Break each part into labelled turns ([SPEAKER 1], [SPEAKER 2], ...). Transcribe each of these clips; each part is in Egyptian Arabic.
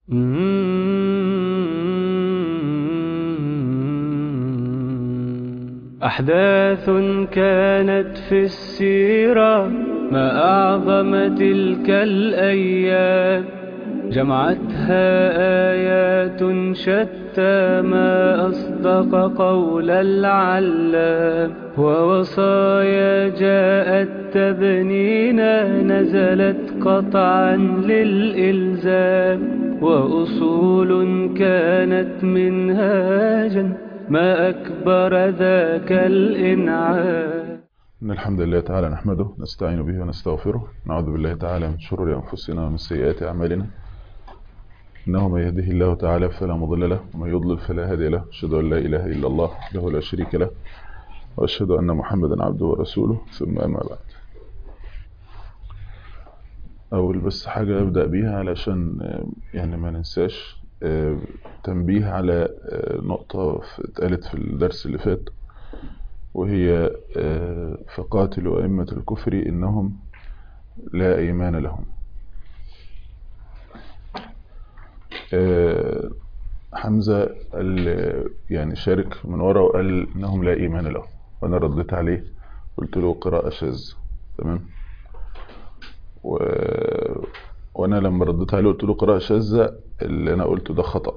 [SPEAKER 1] أحداث كانت في السيرة ما أعظم تلك الأيام جمعتها آيات شتى ما أصدق قول العلام ووصايا جاءت تبنينا نزلت قطعا للإلزام وأصول كانت منهاجا ما أكبر ذاك الإنعام
[SPEAKER 2] إن الحمد لله تعالى نحمده نستعين به ونستغفره نعوذ بالله تعالى من شرور أنفسنا ومن سيئات أعمالنا إنه من يهده الله تعالى فلا مضل له ومن يضلل فلا هادي له أشهد أن لا إله إلا الله وحده لا شريك له وأشهد أن محمدا عبده ورسوله ثم أما بعد أول بس حاجة أبدأ بيها علشان يعني ما ننساش تنبيه على نقطة اتقالت في الدرس اللي فات وهي فقاتلوا أئمة الكفر إنهم لا إيمان لهم حمزة يعني شارك من ورا وقال إنهم لا إيمان لهم وأنا رديت عليه قلت له قراءة شاذ تمام و... وأنا لما رديت عليه قلت له قراءة شاذة اللي أنا قلته ده خطأ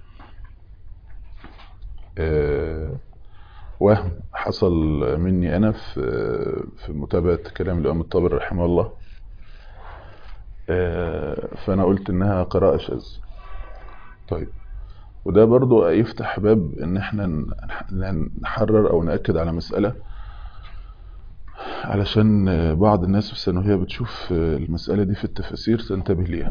[SPEAKER 2] وهم حصل مني أنا في في متابعة كلام الإمام الطابري رحمه الله فأنا قلت إنها قراءة شاذ طيب وده برضو يفتح باب إن إحنا نحرر أو نأكد على مسألة علشان بعض الناس في الثانوية بتشوف المسألة دي في التفاسير تنتبه ليها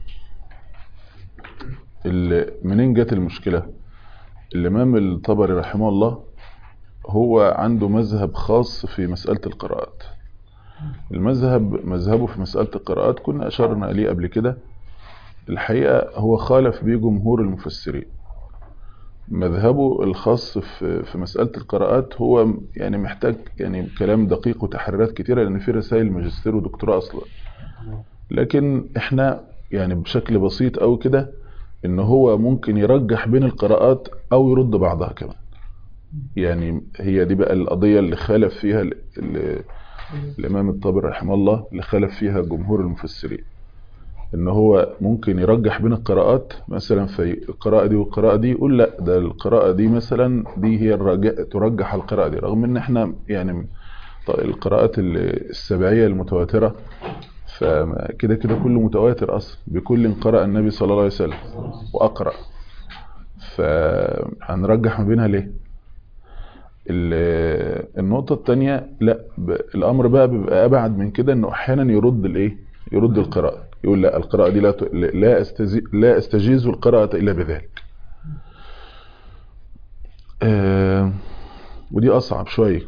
[SPEAKER 2] منين جت المشكلة الإمام الطبري رحمه الله هو عنده مذهب خاص في مسألة القراءات المذهب مذهبه في مسألة القراءات كنا أشرنا عليه قبل كده الحقيقة هو خالف بيه جمهور المفسرين مذهبه الخاص في في مسألة القراءات هو يعني محتاج يعني كلام دقيق وتحريرات كتيرة لأن في رسائل ماجستير ودكتوراه أصلا لكن احنا يعني بشكل بسيط أو كده إن هو ممكن يرجح بين القراءات أو يرد بعضها كمان يعني هي دي بقى القضية اللي خالف فيها اللي الإمام الطابر رحمه الله اللي خالف فيها جمهور المفسرين ان هو ممكن يرجح بين القراءات مثلا في القراءة دي والقراءة دي يقول لا ده القراءة دي مثلا دي هي الرجاء ترجح القراءة دي رغم ان احنا يعني القراءات السبعية المتواترة فكده كده كله متواتر اصلا بكل قرأ النبي صلى الله عليه وسلم واقرأ فهنرجح ما بينها ليه النقطة التانية لا الامر بقى بيبقى ابعد من كده انه احيانا يرد الايه يرد القراءة يقول لا القراءة دي لا لا استجيز لا استجيز القراءة الا بذلك آه ودي اصعب شوية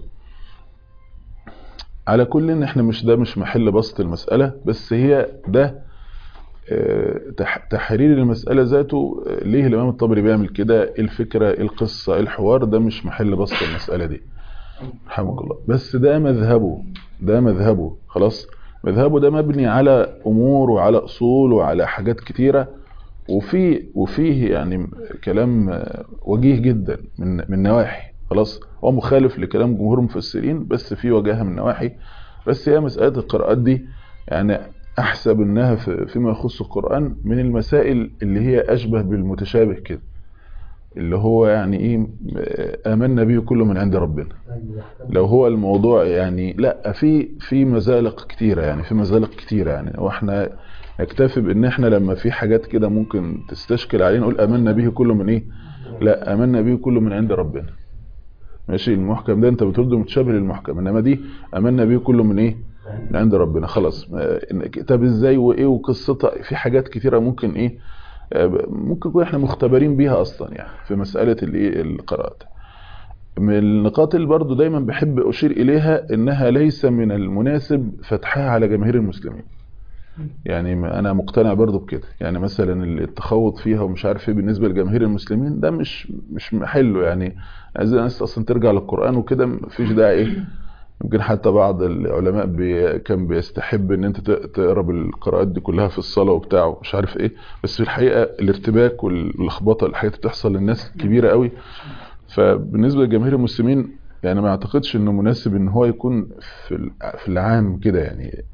[SPEAKER 2] على كل ان احنا مش ده مش محل بسط المسألة بس هي ده آه تحرير المسألة ذاته ليه الامام الطبري بيعمل كده الفكرة القصة الحوار ده مش محل بسط المسألة دي رحمك الله بس ده مذهبه ده مذهبه خلاص مذهبه ده مبني على امور وعلى اصول وعلى حاجات كتيره وفي وفيه يعني كلام وجيه جدا من من نواحي خلاص هو مخالف لكلام جمهور المفسرين بس في وجاهه من نواحي بس هي مساله القراءات دي يعني احسب انها فيما يخص القران من المسائل اللي هي اشبه بالمتشابه كده اللي هو يعني ايه امنا به كله من عند ربنا لو هو الموضوع يعني لا في في مزالق كتيره يعني في مزالق كتيره يعني واحنا نكتفي بان احنا لما في حاجات كده ممكن تستشكل علينا نقول امنا به كله من ايه لا امنا به كله من عند ربنا ماشي المحكم ده انت بترد متشابه للمحكم انما دي امنا به كله من ايه من عند ربنا خلاص طب ازاي وايه وقصتها في حاجات كتيره ممكن ايه ممكن نكون احنا مختبرين بيها اصلا يعني في مسألة الايه القراءات من النقاط اللي برضو دايما بحب اشير اليها انها ليس من المناسب فتحها على جماهير المسلمين يعني انا مقتنع برضو بكده يعني مثلا التخوض فيها ومش عارف ايه بالنسبه لجماهير المسلمين ده مش مش محله يعني عايزين الناس اصلا ترجع للقران وكده مفيش داعي ايه يمكن حتى بعض العلماء بي كان بيستحب ان انت تقرا بالقراءات دي كلها في الصلاه وبتاع مش عارف ايه بس في الحقيقه الارتباك واللخبطه الحاجات بتحصل للناس كبيره قوي فبالنسبه لجماهير المسلمين يعني ما اعتقدش انه مناسب ان هو يكون في في العام كده يعني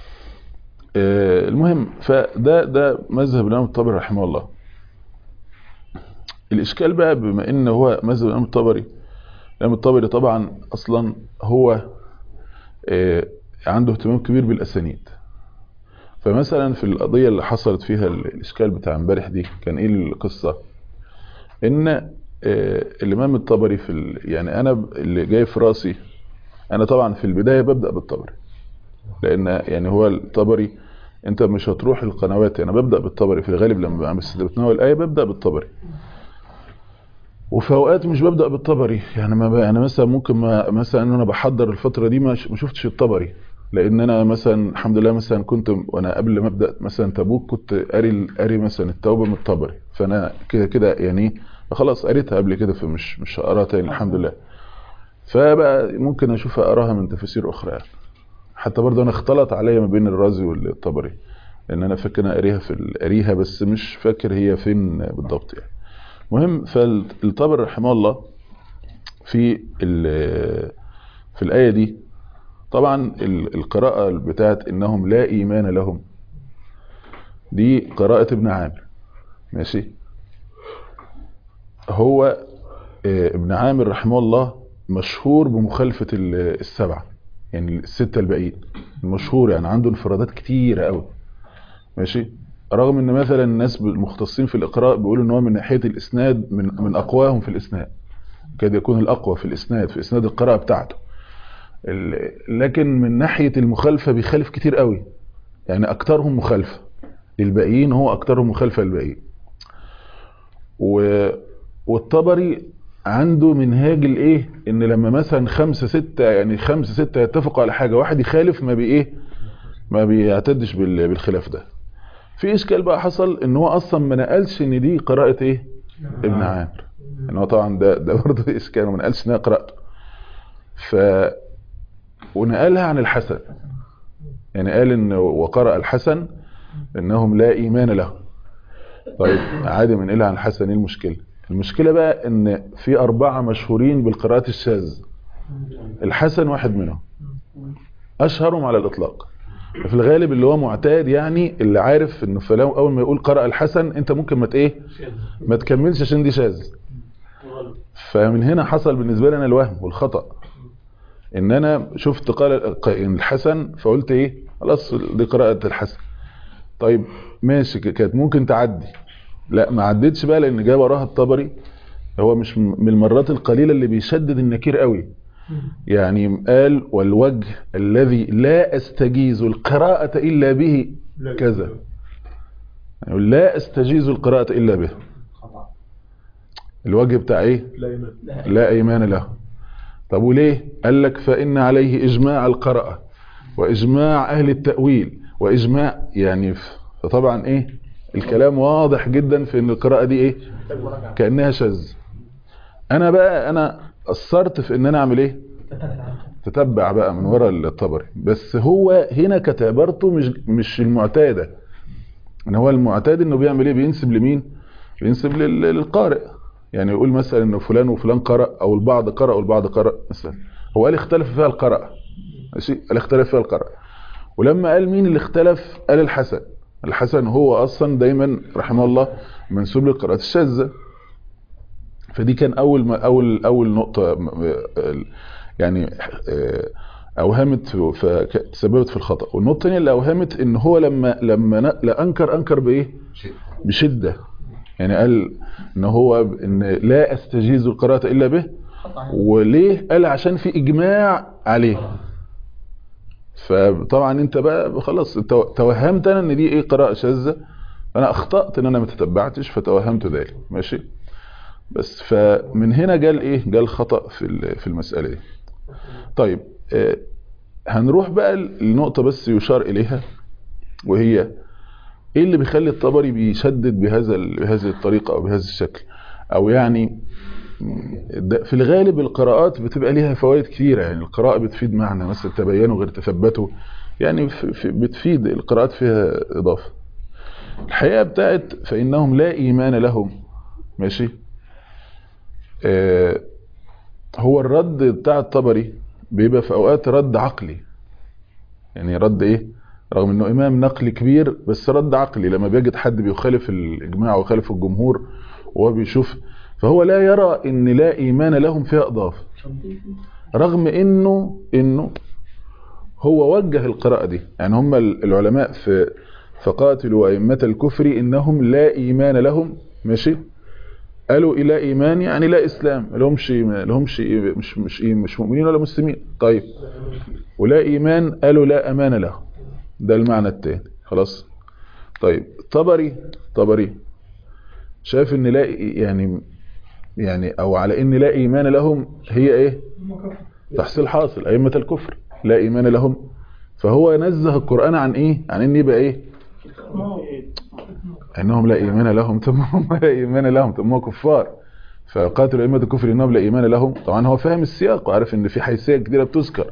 [SPEAKER 2] المهم فده ده مذهب الامام الطبري رحمه الله الاشكال بقى بما ان هو مذهب الامام الطبري الامام الطبري طبعا اصلا هو عنده اهتمام كبير بالاسانيد فمثلا في القضيه اللي حصلت فيها الاشكال بتاع امبارح دي كان ايه القصه ان الامام الطبري في ال... يعني انا اللي جاي في راسي انا طبعا في البدايه ببدا بالطبري لان يعني هو الطبري انت مش هتروح القنوات انا ببدا بالطبري في الغالب لما بس بتناول الايه ببدا بالطبري وفي اوقات مش ببدا بالطبري يعني ما ب... انا مثلا ممكن ما مثلا انا بحضر الفتره دي ما شفتش الطبري لان انا مثلا الحمد لله مثلا كنت وانا قبل ما ابدا مثلا تبوك كنت قاري قاري مثلا التوبه من الطبري فانا كده كده يعني خلاص قريتها قبل كده فمش مش هقراها تاني الحمد لله فبقى ممكن اشوف اقراها من تفاسير اخرى يعني حتى برضه انا اختلط عليا ما بين الرازي والطبري لان انا فاكر انا قاريها في قاريها بس مش فاكر هي فين بالضبط يعني المهم فالطبري رحمه الله في في الايه دي طبعا القراءه بتاعت انهم لا ايمان لهم دي قراءه ابن عامر ماشي هو ابن عامر رحمه الله مشهور بمخالفة السبعة يعني الستة الباقيين المشهور يعني عنده انفرادات كتيرة قوي ماشي رغم ان مثلا الناس المختصين في الاقراء بيقولوا ان هو من ناحية الاسناد من من اقواهم في الاسناد كاد يكون الاقوى في الاسناد في اسناد القراءة بتاعته لكن من ناحية المخالفة بيخالف كتير قوي يعني اكترهم مخالفة للباقيين هو اكترهم مخالفة للباقيين و والطبري عنده منهاج الايه ان لما مثلا خمسة ستة يعني خمسة ستة يتفقوا على حاجة واحد يخالف ما بي ايه ما بيعتدش بالخلاف ده في اشكال بقى حصل ان هو اصلا ما نقلش ان دي قراءة ايه ابن عامر ان هو طبعا ده ده برضه اشكال وما نقلش انها قراءته ف ونقلها عن الحسن يعني قال ان وقرأ الحسن انهم لا ايمان له طيب عادي من عن الحسن ايه المشكله المشكلة بقى ان في اربعة مشهورين بالقراءات الشاذ الحسن واحد منهم اشهرهم على الاطلاق في الغالب اللي هو معتاد يعني اللي عارف انه فلو اول ما يقول قرأ الحسن انت ممكن ما ايه ما تكملش عشان دي شاذ فمن هنا حصل بالنسبة لي انا الوهم والخطأ ان انا شفت قال الحسن فقلت ايه خلاص دي قراءة الحسن طيب ماشي كانت ممكن تعدي لا ما عدتش بقى لان جاب وراها الطبري هو مش من المرات القليلة اللي بيشدد النكير قوي يعني قال والوجه الذي لا استجيز القراءة الا به كذا يعني لا استجيز القراءة الا به الوجه بتاع ايه لا ايمان له طب وليه قال لك فان عليه اجماع القراءة واجماع اهل التأويل واجماع يعني فطبعا ايه الكلام واضح جدا في ان القراءة دي ايه كأنها شاذ انا بقى انا قصرت في ان انا اعمل ايه تتبع بقى من ورا الطبري بس هو هنا كانت عبارته مش مش المعتاده ان هو المعتاد انه بيعمل ايه بينسب لمين بينسب للقارئ يعني يقول مثلا انه فلان وفلان قرأ او البعض قرأ والبعض قرأ مثلا هو قال اختلف فيها القرأ ماشي قال اختلف فيها القرأ ولما قال مين اللي اختلف قال الحسن الحسن هو اصلا دايما رحمه الله منسوب للقراءات الشاذه فدي كان اول ما اول اول نقطه يعني اوهمت تسببت في الخطا والنقطه الثانيه اللي اوهمت ان هو لما لما لا انكر انكر بايه بشده يعني قال ان هو ان لا استجيز القراءه الا به وليه قال عشان في اجماع عليه فطبعا انت بقى خلاص انت توهمت انا ان دي ايه قراءه شاذه انا اخطات ان انا ما تتبعتش فتوهمت ذلك ماشي بس فمن هنا جال ايه جال خطا في في المساله دي طيب آه هنروح بقى لنقطه بس يشار اليها وهي ايه اللي بيخلي الطبري بيشدد بهذا بهذه الطريقه او بهذا الشكل او يعني ده في الغالب القراءات بتبقى ليها فوائد كثيرة يعني القراءة بتفيد معنى مثلا تبينوا غير تثبتوا يعني في في بتفيد القراءات فيها إضافة الحقيقة بتاعت فإنهم لا إيمان لهم ماشي آه هو الرد بتاع الطبري بيبقى في أوقات رد عقلي يعني رد إيه رغم انه امام نقلي كبير بس رد عقلي لما بيجد حد بيخالف الاجماع ويخالف الجمهور وهو بيشوف فهو لا يرى ان لا ايمان لهم فيها اضافه رغم انه انه هو وجه القراءه دي يعني هم العلماء في فقاتلوا ائمه الكفر انهم لا ايمان لهم ماشي قالوا الى ايمان يعني لا اسلام لهمش لهمش مش مش مش مؤمنين ولا مسلمين طيب ولا ايمان قالوا لا امان لهم ده المعنى التاني خلاص طيب طبري طبري شايف ان لا يعني يعني او على ان لا ايمان لهم هي ايه تحصيل حاصل ائمه الكفر لا ايمان لهم فهو نزه القران عن ايه عن ان يبقى ايه انهم لا ايمان لهم ثم هم لا ايمان لهم ثم هم كفار فقاتلوا ائمه الكفر انهم لا ايمان لهم طبعا هو فاهم السياق وعارف ان في حيثيه كتيره بتذكر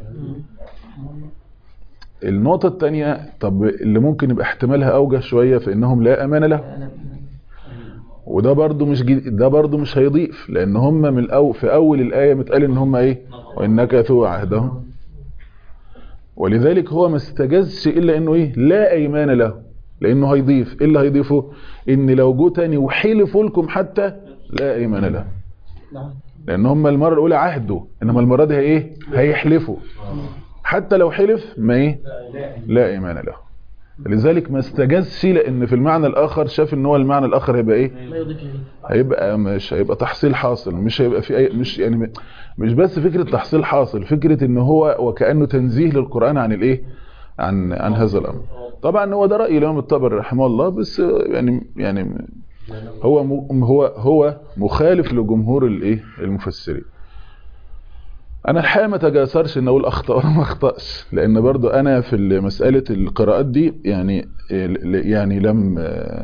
[SPEAKER 2] النقطة الثانية طب اللي ممكن يبقى احتمالها اوجه شوية في انهم لا امان له وده برضو مش جديد ده برضو مش هيضيف لان هم من الأو في اول الايه متقال ان هم ايه وان نكثوا عهدهم ولذلك هو ما استجازش الا انه ايه لا ايمان له لانه هيضيف ايه اللي هيضيفه ان لو جو تاني وحلفوا لكم حتى لا ايمان له لان هم المره الاولى عهدوا انما المره دي ايه هيحلفوا حتى لو حلف ما ايه لا ايمان له لذلك ما استجازش لان في المعنى الاخر شاف ان هو المعنى الاخر هيبقى ايه هيبقى مش هيبقى تحصيل حاصل مش هيبقى في اي مش يعني مش بس فكره تحصيل حاصل فكره ان هو وكانه تنزيه للقران عن الايه عن عن هذا الامر طبعا هو ده راي الامام الطبري رحمه الله بس يعني يعني هو هو هو مخالف لجمهور الايه المفسرين انا الحقيقه ما تجاسرش ان اقول اخطا ولا ما اخطاش لان برضو انا في مساله القراءات دي يعني يعني لم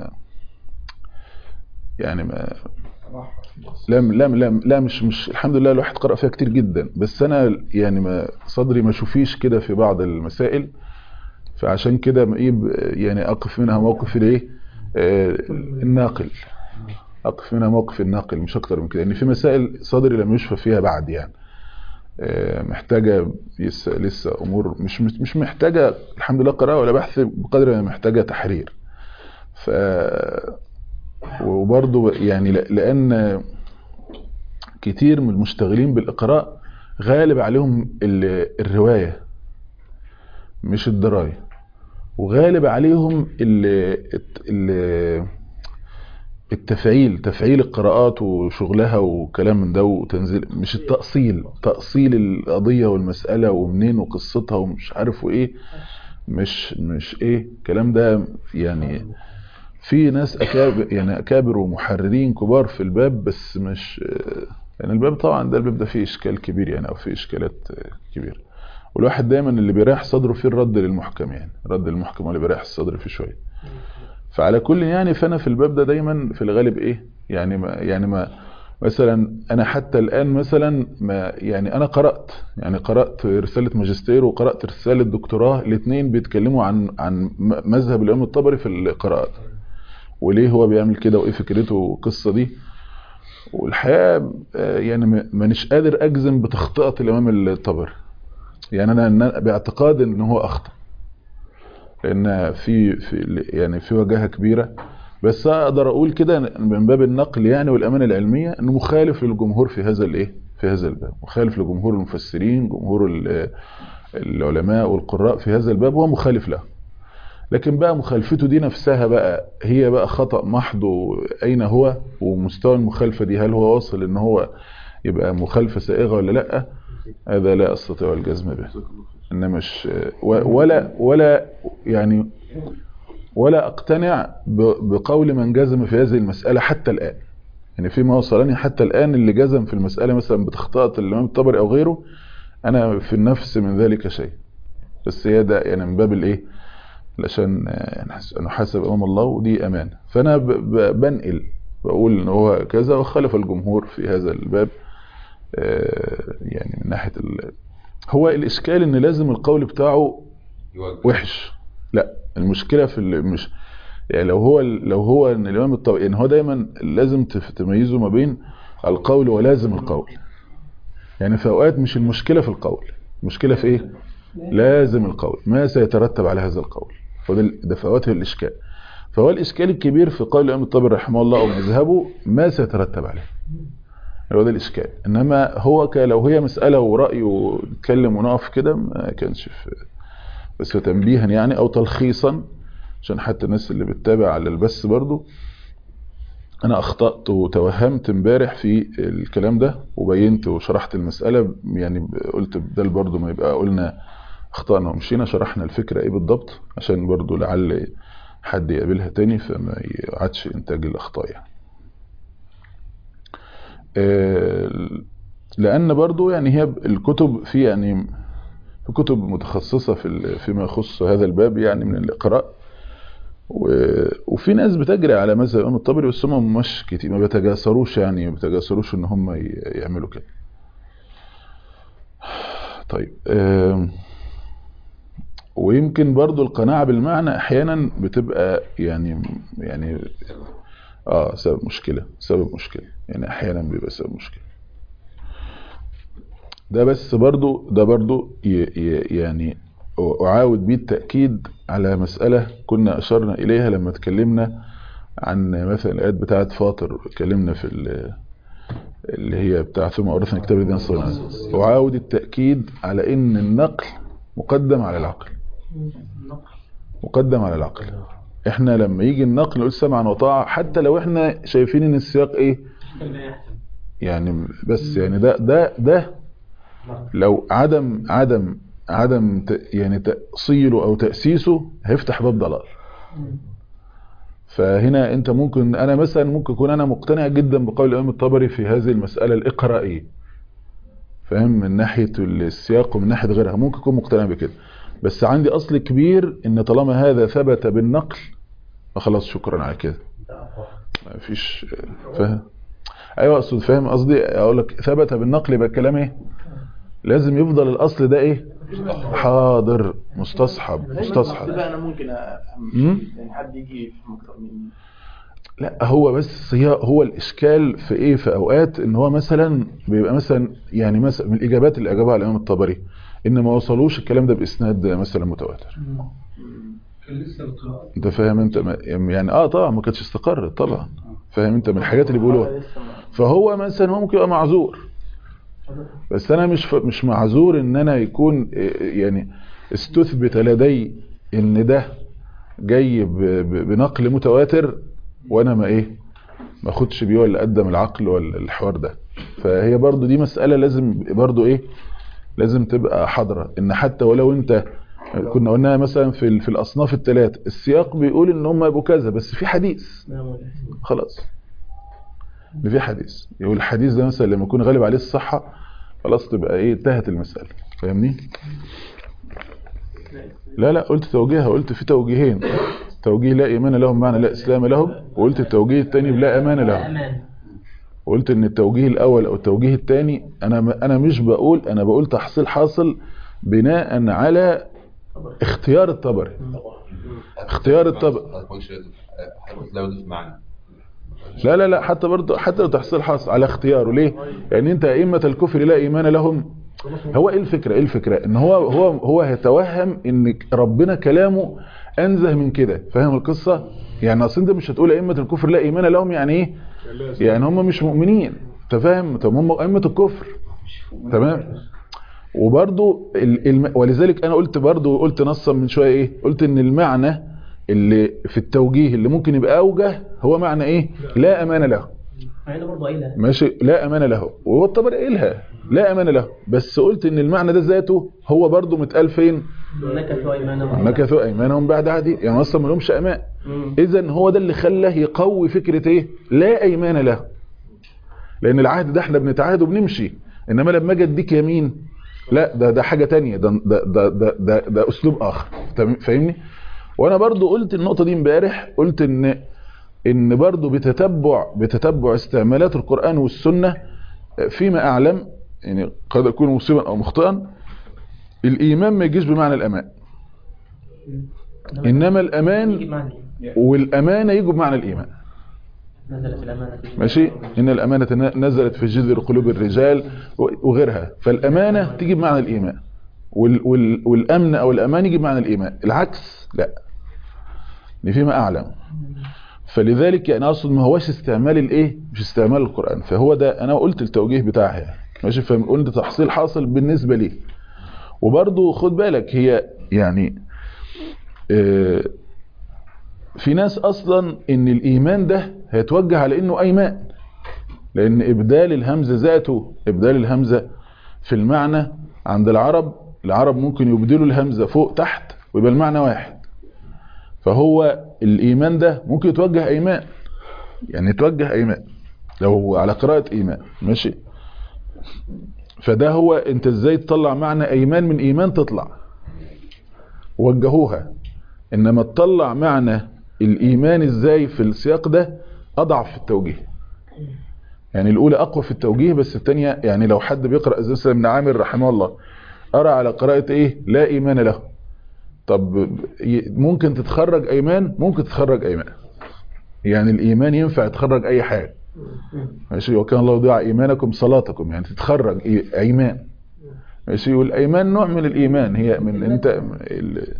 [SPEAKER 2] يعني ما لم لم لم لا مش مش الحمد لله الواحد قرأ فيها كتير جدا بس انا يعني ما صدري ما شوفيش كده في بعض المسائل فعشان كده ايه يعني اقف منها موقف الايه الناقل اقف منها موقف الناقل مش اكتر من كده ان في مسائل صدري لم يشفى فيها بعد يعني محتاجة لسه, لسه أمور مش مش محتاجة الحمد لله قراءة ولا بحث بقدر ما محتاجة تحرير ف وبرضه يعني لأن كتير من المشتغلين بالإقراء غالب عليهم الرواية مش الدراية وغالب عليهم ال ال التفعيل تفعيل القراءات وشغلها وكلام من ده وتنزيل مش التأصيل تأصيل القضية والمسألة ومنين وقصتها ومش عارف وايه مش مش ايه الكلام ده يعني في ناس اكابر يعني اكابر ومحررين كبار في الباب بس مش يعني الباب طبعا ده الباب ده فيه اشكال كبير يعني او فيه اشكالات كبيره والواحد دايما اللي بيريح صدره فيه الرد للمحكم يعني رد المحكم اللي بيريح الصدر فيه شويه فعلى كل يعني فانا في الباب ده دايما في الغالب ايه يعني ما يعني ما مثلا انا حتى الان مثلا ما يعني انا قرات يعني قرات رساله ماجستير وقرات رساله دكتوراه الاثنين بيتكلموا عن عن مذهب الامام الطبري في القراءات وليه هو بيعمل كده وايه فكرته والقصه دي والحقيقه يعني مانيش قادر اجزم بتخطئه الامام الطبري يعني انا باعتقاد ان هو اخطأ لان في في يعني في وجاهه كبيره بس اقدر اقول كده من باب النقل يعني والامانه العلميه انه مخالف للجمهور في هذا الايه في هذا الباب مخالف لجمهور المفسرين جمهور العلماء والقراء في هذا الباب هو مخالف له لكن بقى مخالفته دي نفسها بقى هي بقى خطأ محض اين هو ومستوى المخالفه دي هل هو واصل ان هو يبقى مخالفه سائغه ولا لا هذا لا استطيع الجزم به ان مش ولا ولا يعني ولا اقتنع بقول من جزم في هذه المسألة حتى الآن يعني فيما وصلني حتى الآن اللي جزم في المسألة مثلا بتخطئة الإمام الطبري أو غيره أنا في النفس من ذلك شيء بس هي ده يعني من باب الإيه علشان نحاسب أمام الله ودي أمان فأنا بنقل بقول ان هو كذا وخالف الجمهور في هذا الباب يعني من ناحيه ال... هو الاشكال ان لازم القول بتاعه وحش لا المشكله في ال... مش يعني لو هو لو هو ان الامام الطبري يعني هو دايما لازم تميزه ما بين القول ولازم القول يعني في اوقات مش المشكله في القول المشكله في ايه لازم القول ما سيترتب على هذا القول وده ده في اوقات الاشكال فهو الاشكال الكبير في قول الامام الطبري رحمه الله او مذهبه ما سيترتب عليه هو ده الاشكال انما هو لو هي مساله وراي ونتكلم ونقف كده ما كانش في بس تنبيها يعني او تلخيصا عشان حتى الناس اللي بتتابع على البث برضو انا اخطأت وتوهمت امبارح في الكلام ده وبينت وشرحت المسألة يعني قلت بدل برضو ما يبقى قلنا اخطأنا ومشينا شرحنا الفكرة ايه بالضبط عشان برضو لعل حد يقابلها تاني فما يعادش انتاج الاخطاء يعني لان برضو يعني هي الكتب في يعني في كتب متخصصة في فيما يخص هذا الباب يعني من الاقراء وفي ناس بتجري على مذهب الامام الطبري بس هم مش كتير ما بيتجاسروش يعني ما بيتجاسروش ان هم يعملوا كده طيب ويمكن برضو القناعة بالمعنى احيانا بتبقى يعني يعني اه سبب مشكلة سبب مشكلة يعني احيانا بيبقى سبب مشكلة ده بس برضو ده برضو يعني أعاود بيه التأكيد على مسألة كنا أشرنا إليها لما تكلمنا عن مثلا الآيات بتاعة فاطر اتكلمنا في اللي هي بتاع ثم أورثنا كتاب الدين الصنع أعاود التأكيد على إن النقل مقدم على العقل مقدم على العقل احنا لما يجي النقل نقول سمعا وطاعة حتى لو احنا شايفين ان السياق ايه يعني بس يعني ده ده ده لو عدم عدم عدم يعني تأصيله او تأسيسه هيفتح باب ضلال فهنا انت ممكن انا مثلا ممكن اكون انا مقتنع جدا بقول الامام الطبري في هذه المسألة الاقرائية فاهم من ناحية السياق ومن ناحية غيرها ممكن اكون مقتنع بكده بس عندي اصل كبير ان طالما هذا ثبت بالنقل خلاص شكرا على كده ما فيش فاهم ايوه اقصد فاهم قصدي اقول لك ثبت بالنقل يبقى الكلام ايه لازم يفضل الاصل ده ايه حاضر مستصحب مستصحب
[SPEAKER 3] بقى انا ممكن يعني حد يجي في مكتب مني
[SPEAKER 2] لا هو بس هي هو الاشكال في ايه في اوقات ان هو مثلا بيبقى مثلا يعني مثلا من الاجابات اللي اجابها الامام الطبري ان ما وصلوش الكلام ده باسناد مثلا متواتر انت فاهم انت يعني اه طبعا ما كانتش استقرت طبعا فاهم انت من الحاجات اللي بيقولوها فهو مثلا ممكن يبقى معذور بس انا مش مش معذور ان انا يكون يعني استثبت لدي ان ده جاي بنقل متواتر وانا ما ايه ما اخدش بيه ولا قدم العقل ولا الحوار ده فهي برضو دي مسألة لازم برضو ايه لازم تبقى حاضرة ان حتى ولو انت كنا قلناها مثلا في في الاصناف الثلاث السياق بيقول ان هم يبقوا كذا بس في حديث خلاص ان في حديث يقول الحديث ده مثلا لما يكون غالب عليه الصحة خلاص تبقى ايه انتهت المسألة فاهمني لا لا قلت توجيهها قلت في توجيهين توجيه لا ايمان لهم معنى لا اسلام لهم وقلت التوجيه الثاني لا امان لهم وقلت ان التوجيه الاول او التوجيه الثاني انا انا مش بقول انا بقول تحصيل حاصل بناء على اختيار الطبري اختيار الطبري لا لا لا حتى برضه حتى لو تحصيل حاصل على اختياره ليه يعني انت ائمه الكفر لا ايمان لهم هو ايه الفكره ايه الفكره ان هو هو هو هيتوهم ان ربنا كلامه انزه من كده فاهم القصه يعني اصل انت مش هتقول ائمه الكفر لا ايمان لهم يعني ايه يعني هم مش مؤمنين انت فاهم طب هم ائمه الكفر تمام وبرضو الم... ولذلك انا قلت برضو قلت نصا من شويه ايه قلت ان المعنى اللي في التوجيه اللي ممكن يبقى اوجه هو معنى ايه لا امان له ماشي لا امان له وهو الطبري قايلها لا امان له بس قلت ان المعنى ده ذاته هو برضو متقال فين
[SPEAKER 4] نكثوا ايمانهم
[SPEAKER 2] نكثوا ايمانهم بعد عهدي يعني اصلا ما لهمش امان اذا هو ده اللي خلاه يقوي فكره ايه لا ايمان له لان العهد ده احنا بنتعاهد وبنمشي انما لما اجي اديك يمين لا ده ده حاجه تانية ده ده ده ده, ده, ده اسلوب اخر فاهمني وانا برضو قلت النقطه دي امبارح قلت ان ان برضو بتتبع بتتبع استعمالات القرآن والسنة فيما اعلم يعني قد اكون مصيبا او مخطئا الايمان ما يجيش بمعنى الامان انما الامان
[SPEAKER 4] يجي معنى
[SPEAKER 2] والامانة يجوا بمعنى الايمان
[SPEAKER 4] نزلت الأمانة
[SPEAKER 2] ماشي ان الامانة ن- نزلت في جذر قلوب الرجال وغيرها فالامانة تيجي بمعنى الايمان وال وال والامن او الامان يجي بمعنى الايمان العكس لا دي فيما اعلم فلذلك يعني اقصد ما هوش استعمال الايه مش استعمال القران فهو ده انا قلت التوجيه بتاعها يعني ماشي فقلت تحصيل حاصل بالنسبه لي وبرضه خد بالك هي يعني آه، في ناس اصلا ان الايمان ده هيتوجه على انه ايمان لان ابدال الهمزه ذاته ابدال الهمزه في المعنى عند العرب العرب ممكن يبدلوا الهمزه فوق تحت ويبقى المعنى واحد فهو الايمان ده ممكن يتوجه ايمان يعني يتوجه ايمان لو هو على قراءه ايمان ماشي فده هو انت ازاي تطلع معنى ايمان من ايمان تطلع وجهوها انما تطلع معنى الايمان ازاي في السياق ده اضعف في التوجيه يعني الاولى اقوى في التوجيه بس الثانيه يعني لو حد بيقرا زي مثلا ابن عامر رحمه الله ارى على قراءه ايه لا ايمان له طب ي- ممكن تتخرج ايمان ممكن تتخرج ايمان يعني الايمان ينفع يتخرج اي حاجه ماشي وكان الله يضيع ايمانكم صلاتكم يعني تتخرج إي- ايمان ماشي والايمان نوع من الايمان هي من انت ال...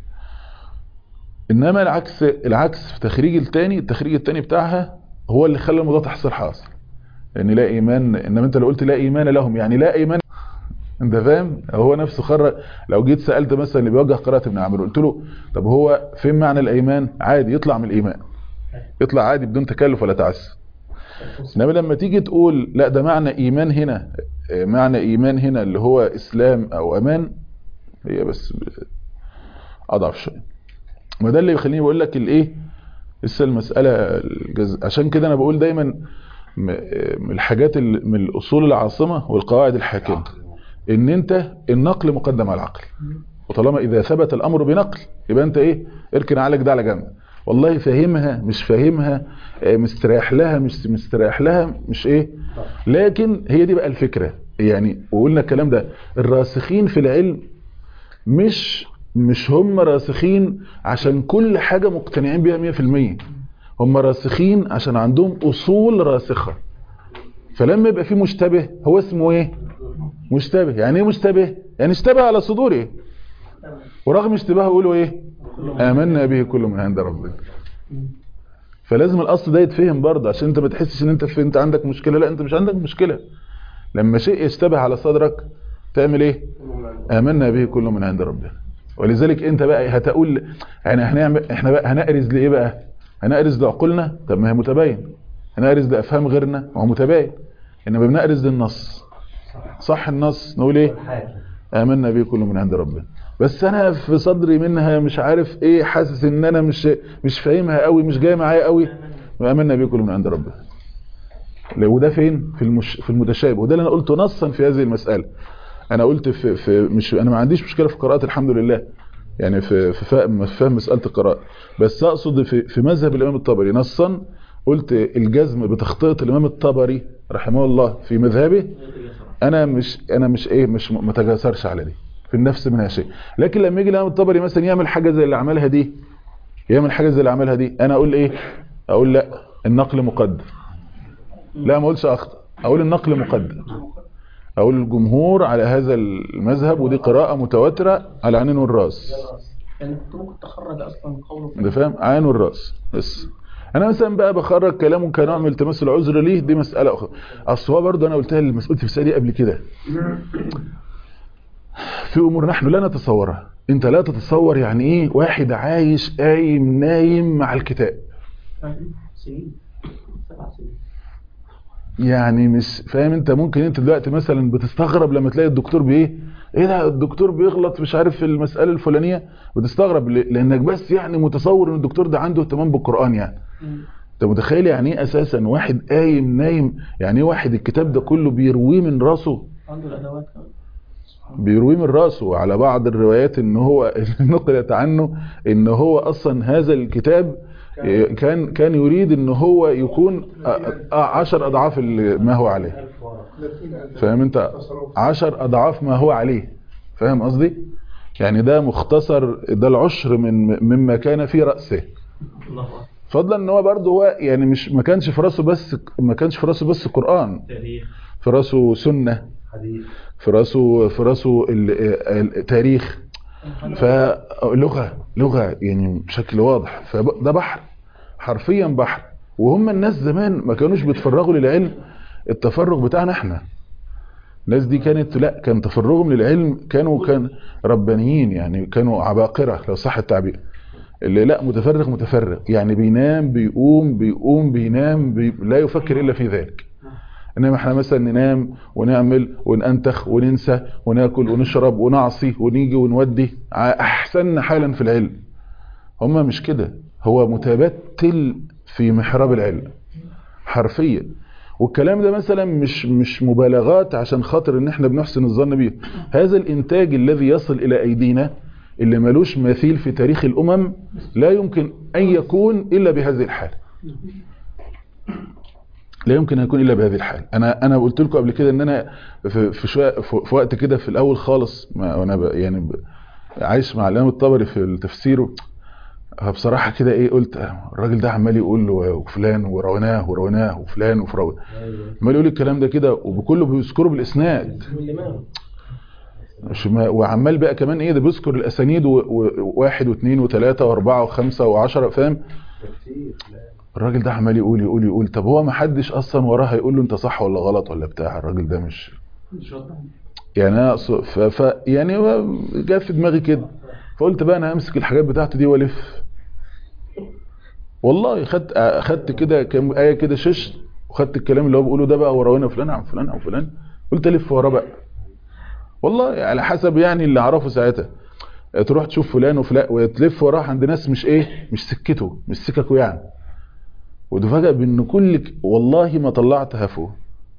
[SPEAKER 2] انما العكس العكس في تخريج التاني التخريج التاني بتاعها هو اللي خلى الموضوع تحصل حاصل لان لا ايمان انما انت لو قلت لا ايمان لهم يعني لا ايمان انت فاهم هو نفسه خرج لو جيت سالت مثلا اللي بيوجه قراءه ابن عامر قلت له طب هو فين معنى الايمان عادي يطلع من الايمان يطلع عادي بدون تكلف ولا تعسف انما لما تيجي تقول لا ده معنى ايمان هنا آه، معنى ايمان هنا اللي هو اسلام او امان هي بس ب- اضعف شويه ما ده اللي يخليني بقول لك الايه لسه المساله الجز... عشان كده انا بقول دايما م- من الحاجات ال- من الاصول العاصمه والقواعد الحاكمه ان انت النقل مقدم على العقل وطالما اذا ثبت الامر بنقل يبقى انت ايه اركن عليك ده على جنب والله فاهمها مش فاهمها آه، مستريح لها مش مستريح لها مش ايه لكن هي دي بقى الفكره يعني وقلنا الكلام ده الراسخين في العلم مش مش هم راسخين عشان كل حاجه مقتنعين بيها 100% هم راسخين عشان عندهم اصول راسخه فلما يبقى في مشتبه هو اسمه ايه مشتبه يعني ايه مشتبه يعني اشتبه على صدوره ورغم اشتباهه يقولوا ايه آمنا به كل من عند ربنا فلازم الاصل ده يتفهم برضه عشان انت ما تحسش ان انت في انت عندك مشكله لا انت مش عندك مشكله لما شيء يشتبه على صدرك تعمل ايه آمنا به كل من عند ربنا ولذلك انت بقى هتقول يعني هنعمل احنا بقى هنأرز لايه بقى هنأرز لعقولنا طب ما هي متباين هنأرز لافهام غيرنا ما هو متباين انما بنأرز للنص صح النص نقول ايه آمنا به كل من عند ربنا بس انا في صدري منها مش عارف ايه حاسس ان انا مش مش فاهمها قوي مش جايه معايا قوي آمنا به كل من عند ربنا وده فين في المش في المتشابه وده اللي انا قلته نصا في هذه المساله انا قلت في, في مش انا ما عنديش مشكله في قراءه الحمد لله يعني في في فهم في فهم مساله القراءه بس اقصد في في مذهب الامام الطبري نصا قلت الجزم بتخطئه الامام الطبري رحمه الله في مذهبه انا مش انا مش ايه مش ما تجاسرش على دي في النفس منها شيء لكن لما يجي الامام الطبري مثلا يعمل حاجه زي اللي عملها دي يعمل حاجه زي اللي عملها دي انا اقول ايه اقول لا النقل مقدم لا ما اقولش اخطا اقول النقل مقدم اقول الجمهور على هذا المذهب ودي قراءه متواتره على عين والراس
[SPEAKER 4] يعني انت ممكن تخرج اصلا قوله
[SPEAKER 2] انت فاهم عين والراس بس انا مثلا بقى بخرج كلامه كنوع من التماس العذر ليه دي مساله اخرى اصل هو برضه انا قلتها لمسؤولتي في السؤال دي قبل كده في امور نحن لا نتصورها انت لا تتصور يعني ايه واحد عايش قايم نايم مع الكتاب
[SPEAKER 4] سنين سبع سنين
[SPEAKER 2] يعني مش فاهم انت ممكن انت دلوقتي مثلا بتستغرب لما تلاقي الدكتور بايه ايه ده الدكتور بيغلط مش عارف في المساله الفلانيه بتستغرب ل- لانك بس يعني متصور ان الدكتور ده عنده اهتمام بالقران يعني انت متخيل يعني ايه اساسا واحد قايم نايم يعني ايه واحد الكتاب ده كله بيرويه من راسه
[SPEAKER 4] عنده الادوات كمان
[SPEAKER 2] بيرويه من راسه على بعض الروايات ان هو نقلت عنه ان هو اصلا هذا الكتاب إيه، كان كان يريد ان هو يكون آه، آه، عشر اضعاف اللي- ما هو عليه فاهم انت عشر اضعاف ما هو عليه فاهم قصدي يعني ده مختصر ده العشر من مما كان في رأسه
[SPEAKER 4] الله أكبر
[SPEAKER 2] فضلا ان هو برضه هو يعني مش ما كانش في راسه بس ما كانش في راسه بس قرآن
[SPEAKER 4] تاريخ
[SPEAKER 2] في راسه سنة
[SPEAKER 3] حديث
[SPEAKER 2] في راسه في راسه ال- التاريخ فلغة لغة يعني بشكل واضح فده بحر حرفيا بحر وهم الناس زمان ما كانوش بيتفرغوا للعلم التفرغ بتاعنا احنا الناس دي كانت لا كان تفرغهم للعلم كانوا كان ربانيين يعني كانوا عباقرة لو صح التعبير اللي لا متفرغ متفرغ يعني بينام بيقوم بيقوم بينام بي لا يفكر إلا في ذلك انما احنا مثلا ننام ونعمل وننتخ وننسى وناكل ونشرب ونعصي ونيجي ونودي ع- احسن حالا في العلم هما مش كده هو متبتل في محراب العلم حرفيا والكلام ده مثلا مش مش مبالغات عشان خاطر ان احنا بنحسن الظن بيه هذا الانتاج الذي يصل الى ايدينا اللي ملوش مثيل في تاريخ الامم لا يمكن ان يكون الا بهذه الحال لا يمكن ان يكون الا بهذه الحال انا انا قلت لكم قبل كده ان انا في في, شوية في في وقت كده في الاول خالص ما وانا ب- يعني ب- عايش مع الامام الطبري في التفسير بصراحه كده ايه قلت آه، الراجل ده عمال يقول له وفلان ورويناه ورويناه وفلان وفروي عمال يقول الكلام ده كده وبكله بيذكره بالاسناد
[SPEAKER 4] من الإمام
[SPEAKER 2] مش ما وعمال بقى كمان ايه ده بيذكر الاسانيد و- و- وواحد واثنين وثلاثه واربعه وخمسه وعشره فاهم الراجل ده عمال يقول يقول يقول طب هو ما حدش اصلا وراه هيقول له انت صح ولا غلط ولا بتاع الراجل ده مش
[SPEAKER 4] مش رد
[SPEAKER 2] يعني انا أقصد- ف... ف... يعني هو جه في دماغي كده فقلت بقى انا امسك الحاجات بتاعته دي والف والله خدت اخدت كده كام ايه كده شش وخدت الكلام اللي هو بيقوله ده بقى ورانا فلان عن فلان عن فلان قلت الف وراه بقى والله على حسب يعني اللي اعرفه ساعتها تروح تشوف فلان وفلان وتلف وراه عند ناس مش ايه مش سكته مش سككه يعني وتفاجئ بان كل ك- والله ما طلعت هفوه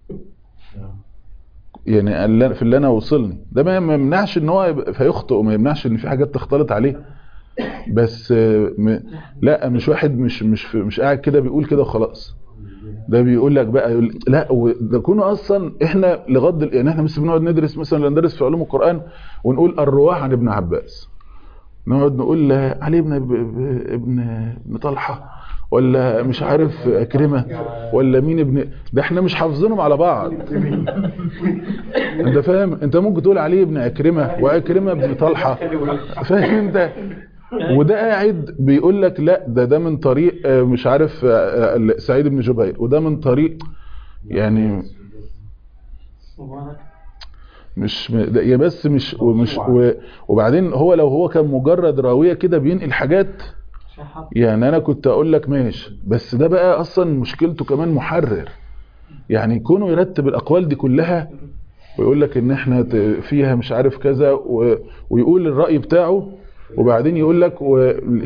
[SPEAKER 2] يعني اللي- في اللي انا وصلني ده ما ما يمنعش ان هو يبقى فيخطئ وما يمنعش ان في حاجات تختلط عليه بس آه، م... لا مش واحد مش مش مش قاعد كده بيقول كده وخلاص ده بيقول لك بقى يقول لا وده كونه اصلا احنا لغض ال- يعني احنا بس بنقعد ندرس مثلا ندرس في علوم القران ونقول الرواه عن ابن عباس نقعد نقول علي بن ب- ب- ابن ابن طلحه ولا مش عارف اكرمه ولا مين ابن ده احنا مش حافظينهم على بعض انت فاهم انت ممكن تقول علي ابن اكرمه واكرمه ابن طلحه فاهم انت وده قاعد بيقول لك لا ده ده من طريق آه، مش عارف آه، آه، سعيد بن جبير وده من طريق يعني
[SPEAKER 4] مبارك
[SPEAKER 2] مش م- ده- يا بس مش ومش و- وبعدين هو لو هو كان مجرد راويه كده بينقل حاجات
[SPEAKER 4] شحط
[SPEAKER 2] يعني انا كنت اقول لك ماشي بس ده بقى اصلا مشكلته كمان محرر يعني كونه يرتب الاقوال دي كلها ويقول لك ان احنا ت- فيها مش عارف كذا و... ويقول الراي بتاعه وبعدين يقول لك و...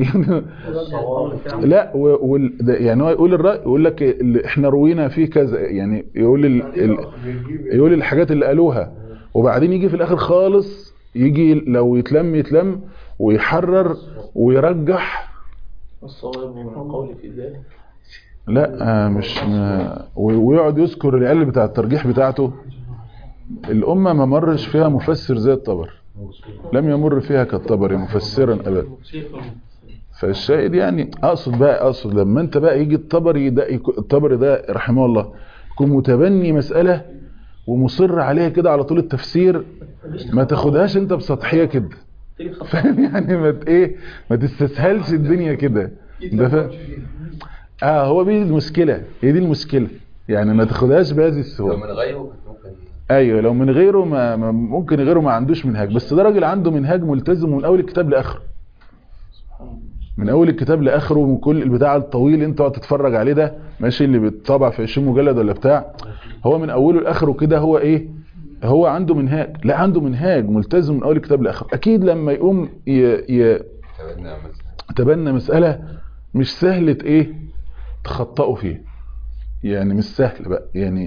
[SPEAKER 2] لا و... وال... ده يعني هو يقول الراي يقول لك ال- احنا روينا فيه كذا يعني يقول ال... ال... يقول الحاجات اللي قالوها وبعدين يجي في الاخر خالص يجي لو يتلم يتلم ويحرر ويرجح
[SPEAKER 3] الصواب من القول في ذلك
[SPEAKER 2] لا آه، مش ما و- ويقعد يذكر العلة بتاع الترجيح بتاعته الأمة ما مرش فيها مفسر زي الطبر لم يمر فيها كالطبري مفسرا أبدا
[SPEAKER 4] شيخ
[SPEAKER 2] فالشاهد يعني أقصد بقى أقصد لما أنت بقى يجي الطبري ده يكو- الطبري ده رحمه الله يكون متبني مسألة ومصر عليها كده على طول التفسير ما تاخدهاش أنت بسطحية كده
[SPEAKER 4] تيجي تخطط
[SPEAKER 2] فاهم يعني ما ت- ايه ما تستسهلش الدنيا كده ده فاهم اه هو دي المشكله هي دي المشكله يعني ما تاخدهاش بهذه
[SPEAKER 5] لو
[SPEAKER 2] السهوله
[SPEAKER 5] من غيره كنت ممكن
[SPEAKER 2] ايوه لو من غيره ما ما- ممكن غيره ما عندوش منهاج بس ده راجل عنده منهاج ملتزم من اول الكتاب لاخره من اول الكتاب لاخره ومن كل البتاع الطويل اللي انت تقعد تتفرج عليه ده ماشي اللي بيتطبع في 20 مجلد ولا بتاع هو من اوله لاخره كده هو ايه هو عنده منهاج لا عنده منهاج ملتزم من اول الكتاب لاخره اكيد لما يقوم ي... ي...
[SPEAKER 5] تبنى مثلا
[SPEAKER 2] تبنى مسألة مش سهلة ايه تخطئوا فيه يعني مش سهل بقى يعني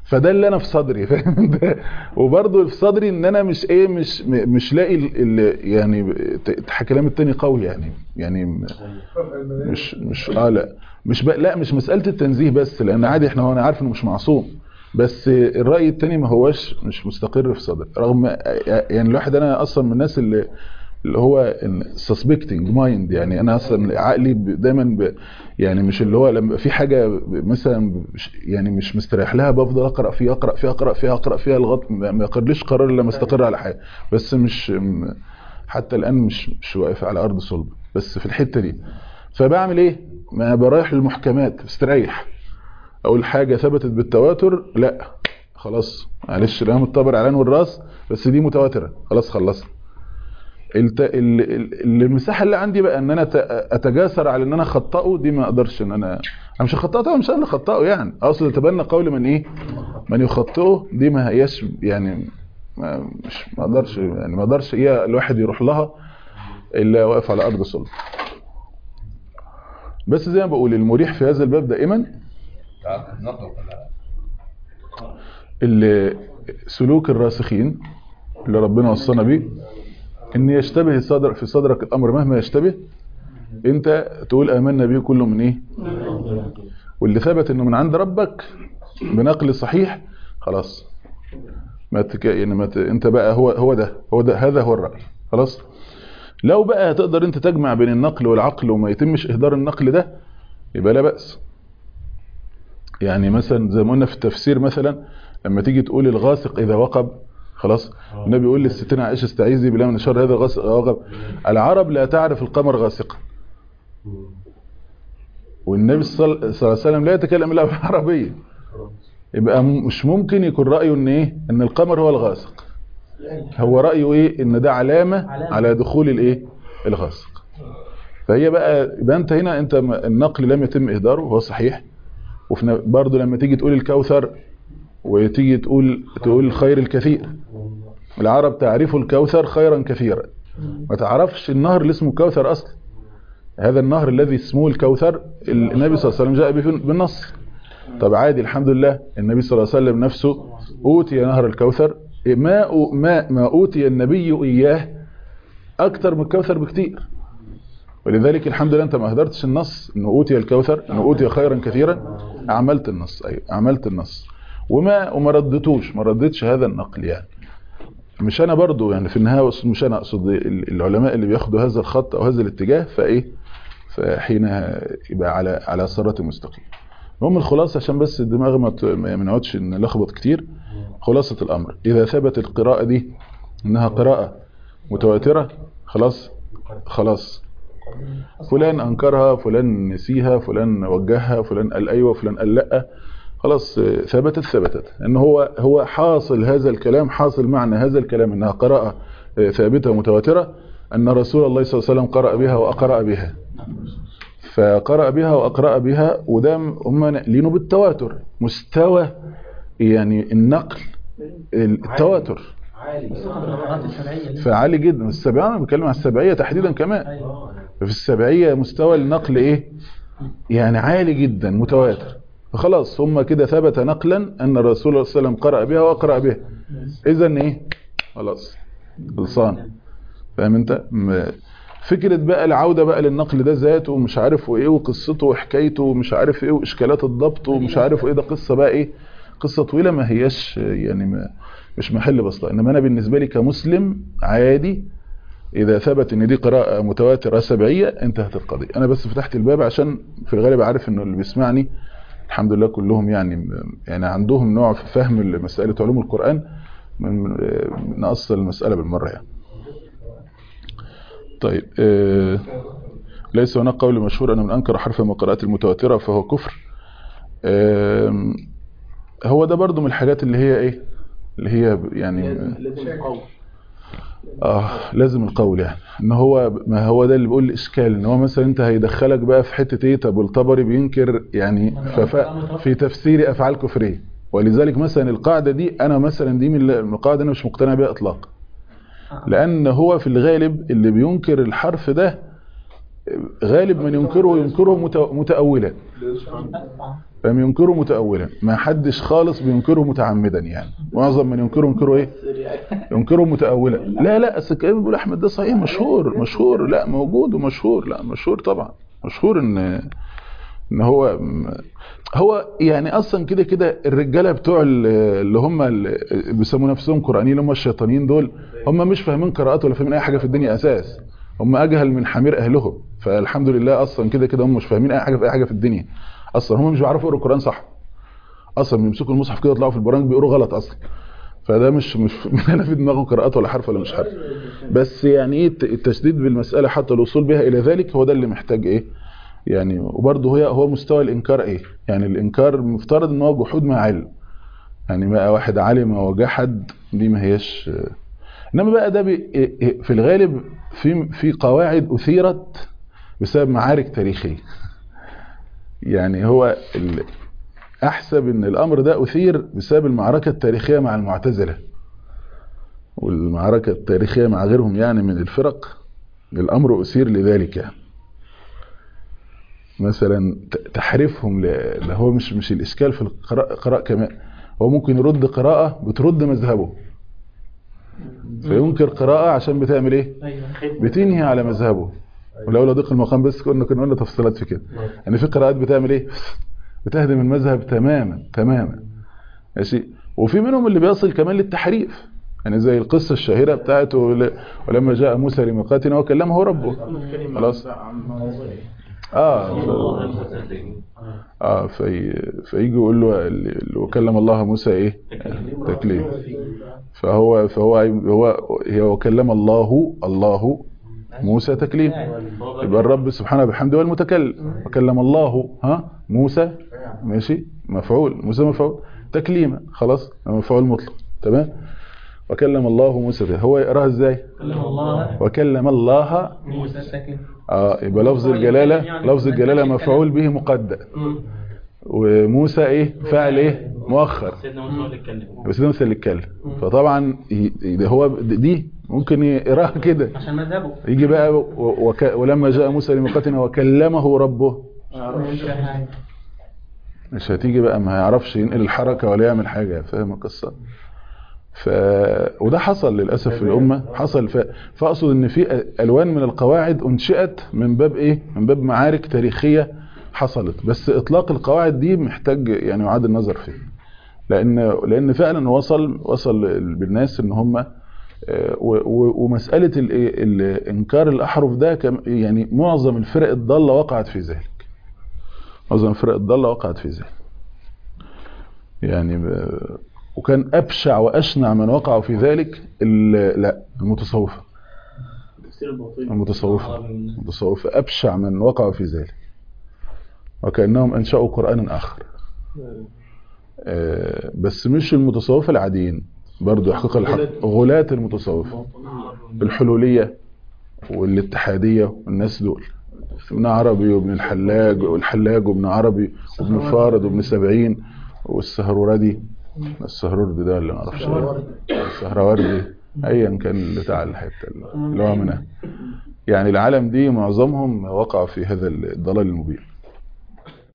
[SPEAKER 2] فده اللي انا في صدري فاهم انت وبرضه في صدري ان انا مش ايه مش م- مش لاقي ال- ال- يعني ت- كلام التاني قوي يعني يعني م- مش مش اه لا مش بق لا مش مساله التنزيه بس لان عادي احنا هو انا عارف انه مش معصوم بس الراي التاني ما هوش مش مستقر في صدري رغم يعني الواحد انا اصلا من الناس اللي اللي هو سسبكتنج مايند يعني انا اصلا عقلي ب- دايما ب يعني مش اللي هو لما في حاجه ب- مثلا مش- يعني مش مستريح لها بفضل اقرا فيها اقرا فيها اقرا فيها اقرا فيها لغايه ما ما يقرليش قرار الا لما استقر على حاجه بس مش م- حتى الان مش مش واقف على ارض صلب بس في الحته دي فبعمل ايه ما برايح للمحكمات استريح اقول حاجه ثبتت بالتواتر لا خلاص معلش الامام الطبري علان والراس بس دي متواتره خلاص خلصت الت... ال... ال- ال- المساحه اللي عندي بقى ان انا ت- اتجاسر على ان انا اخطئه دي ما اقدرش ان انا انا مش هخطئه طبعا مش انا اللي اخطئه يعني اصل تبنى قول من ايه من يخطئه دي ما هياش يعني ما مش ما اقدرش يعني ما اقدرش ايه الواحد يروح لها الا واقف على ارض صلب بس زي ما بقول المريح في هذا الباب دائما
[SPEAKER 5] نقل ولا
[SPEAKER 2] اللي سلوك الراسخين اللي ربنا وصانا بيه ان يشتبه الصدر في صدرك الامر مهما يشتبه انت تقول امنا به كله من ايه واللي ثبت انه من عند ربك بنقل صحيح خلاص ما تك... يعني ما ت... انت بقى هو هو ده هو ده هذا هو الراي خلاص لو بقى هتقدر انت تجمع بين النقل والعقل وما يتمش اهدار النقل ده يبقى لا باس يعني مثلا زي ما قلنا في التفسير مثلا لما تيجي تقول الغاسق اذا وقب خلاص النبي يقول للستين عائشه استعيذي بالله من شر هذا الغاسق إذا وقب العرب لا تعرف القمر غاسقا والنبي صلى الله عليه وسلم لا يتكلم الا بالعربيه يبقى م- مش ممكن يكون رايه ان ايه ان القمر هو الغاسق هو رايه ايه ان ده علامه على دخول الايه الغاسق فهي بقى يبقى انت هنا انت م- النقل لم يتم اهداره وهو صحيح وفي ن- برضه لما تيجي تقول الكوثر وتيجي تقول تقول الخير الكثير العرب تعرف الكوثر خيرا كثيرا ما تعرفش النهر اللي اسمه كوثر اصلا هذا النهر الذي اسمه الكوثر النبي صلى الله عليه وسلم جاء به بالنص طب عادي الحمد لله النبي صلى الله عليه وسلم نفسه اوتي نهر الكوثر ماء ماء ما اوتي النبي اياه اكتر من الكوثر بكتير ولذلك الحمد لله انت ما اهدرتش النص انه اوتي الكوثر انه اوتي خيرا كثيرا عملت النص ايوه عملت النص وما وما ردتوش ما ردتش هذا النقل يعني مش انا برضو يعني في النهايه أقصد- مش انا اقصد ال- العلماء اللي بياخدوا هذا الخط او هذا الاتجاه فايه فحينها يبقى على على صراط مستقيم المهم الخلاصه عشان بس الدماغ ما ت- ما نقعدش نلخبط كتير خلاصه الامر اذا ثبت القراءه دي انها قراءه متواتره خلاص خلاص فلان انكرها فلان نسيها فلان وجهها فلان قال ايوه فلان قال لا خلاص آه، ثبتت ثبتت ان هو هو حاصل هذا الكلام حاصل معنى هذا الكلام انها قراءه آه، ثابته متواتره ان رسول الله صلى الله عليه وسلم قرأ بها واقرأ بها فقرأ بها واقرأ بها وده هم ناقلينه بالتواتر مستوى يعني النقل التواتر
[SPEAKER 4] الطبقات الشرعيه دي
[SPEAKER 2] فعالي جدا السبعية انا بتكلم عن السبعية تحديدا كمان
[SPEAKER 4] ايوه
[SPEAKER 2] في السبعية مستوى النقل ايه يعني عالي جدا متواتر فخلاص هم كده ثبت نقلا ان الرسول صلى الله عليه وسلم قرأ بها واقرأ بها اذا ايه خلاص خلصان فاهم انت م- فكرة بقى العودة بقى للنقل ده ذاته ومش عارف وايه وقصته وحكايته ومش عارف ايه واشكالات الضبط ومش عارف ايه ده قصة بقى ايه قصة طويلة ما هياش يعني ما مش محل بسطة انما انا بالنسبة لي كمسلم عادي اذا ثبت ان دي قراءة متواترة سبعية انتهت القضية انا بس فتحت الباب عشان في الغالب عارف انه اللي بيسمعني الحمد لله كلهم يعني يعني عندهم نوع في فهم مسألة علوم القرآن من نقص المسألة بالمرة يعني طيب آه ليس هناك قول مشهور أن من أنكر حرف من القراءات المتواترة فهو كفر آه هو ده برضو من الحاجات اللي هي ايه اللي هي يعني
[SPEAKER 3] لازم لازم القول
[SPEAKER 2] اه لازم القول يعني ان هو ما هو ده اللي بيقول الاشكال ان هو مثلا انت هيدخلك بقى في حته ايه طب الطبري بينكر يعني فف في تفسير افعال كفريه ولذلك مثلا القاعده دي انا مثلا دي من القاعده انا مش مقتنع بيها اطلاقا لان هو في الغالب اللي بينكر الحرف ده غالب من ينكره ينكره مت- متأولا فهم ينكره متأولا ما حدش خالص بينكره متعمدا يعني معظم من ينكره ينكره ايه ينكره متأولا لا لا اصل الكلام بيقول احمد ده صحيح مشهور مشهور لا موجود ومشهور لا مشهور طبعا مشهور ان ان هو هو يعني اصلا كده كده الرجاله بتوع ال- اللي هم اللي بيسموا نفسهم قرانيين هم الشيطانيين دول هم مش فاهمين قراءات ولا فاهمين اي حاجه في الدنيا اساس هم اجهل من حمير اهلهم فالحمد لله اصلا كده كده هم مش فاهمين اي حاجه في اي حاجه في الدنيا اصلا هم مش بيعرفوا يقروا القران صح اصلا بيمسكوا المصحف كده يطلعوا في البرامج بيقروا غلط اصلا فده مش مش انا في دماغه قراءات ولا حرف ولا مش حرف بس يعني ايه الت- التشديد بالمساله حتى الوصول بها الى ذلك هو ده اللي محتاج ايه يعني وبرضه هي هو مستوى الانكار ايه يعني الانكار المفترض ان هو جحود مع علم يعني بقى واحد علم وجحد دي ما هيش انما بقى ده بي إيه- في الغالب في في قواعد اثيرت بسبب معارك تاريخيه يعني هو ال- احسب ان الامر ده اثير بسبب المعركه التاريخيه مع المعتزله والمعركه التاريخيه مع غيرهم يعني من الفرق الامر اثير لذلك يعني مثلا ت- تحريفهم ل- اللي هو مش مش الاشكال في القراءه قراء كمان هو ممكن يرد قراءه بترد مذهبه فينكر قراءه عشان بتعمل ايه بتنهي على مذهبه ولولا ضيق المقام بس كنا كنا قلنا تفصيلات في كده يعني في قراءات بتعمل ايه بتهدم المذهب تماما تماما ماشي وفي منهم اللي بيصل كمان للتحريف يعني زي القصه الشهيره بتاعته ول- ولما جاء موسى لميقاتنا وكلمه ربه خلاص اه اه في فيجي يقول له ال- وكلم الله موسى ايه تكليم فهو فهو هو هي وكلم الله الله موسى تكليم يبقى الرب سبحانه بحمده هو المتكلم وكلم الله ها موسى ماشي مفعول موسى مفعول تكليما خلاص مفعول مطلق تمام وكلم الله موسى ده هو يقراها ازاي
[SPEAKER 4] كلم الله
[SPEAKER 2] وكلم الله
[SPEAKER 4] موسى ساكن
[SPEAKER 2] اه يبقى لفظ الجلاله لفظ الجلاله مفعول به مقدم وموسى ايه فاعل ايه مؤخر
[SPEAKER 4] سيدنا موسى هو اللي اتكلم
[SPEAKER 2] بس ده مثل اللي اتكلم فطبعا ي- ده هو دي ممكن يقراها كده
[SPEAKER 4] عشان مذهبه
[SPEAKER 2] يجي بقى و- وك ولما جاء موسى لميقاتنا وكلمه ربه مش هتيجي بقى ما هيعرفش ينقل الحركة ولا يعمل حاجة فاهم القصة ف... وده حصل للأسف في الأمة حصل ف... فأقصد إن في ألوان من القواعد أنشئت من باب إيه من باب معارك تاريخية حصلت بس إطلاق القواعد دي محتاج يعني يعاد النظر فيه لأن لأن فعلا وصل وصل بالناس إن هم آه، و- و- ومسألة ال- ال- إنكار الأحرف ده كم- يعني معظم الفرق الضالة وقعت في ذلك معظم الفرق الضالة وقعت في ذلك يعني ب- وكان أبشع وأشنع من وقعوا في ذلك ال- لا المتصوفة
[SPEAKER 3] تفسير الباطني
[SPEAKER 2] المتصوفة المتصوفة أبشع من وقعوا في ذلك وكأنهم أنشأوا قرآنا آخر آه، بس مش المتصوفة العاديين برضو يحقق الحق غلاة المتصوفة الحلولية والاتحادية والناس دول ابن عربي وابن الحلاج والحلاج وابن عربي وابن فارض وابن سبعين والسهروردي السهروردي ده اللي ما اعرفش إيه. السهروردي ايا كان بتاع الحته اللي هو منها يعني العالم دي معظمهم وقعوا في هذا الضلال المبين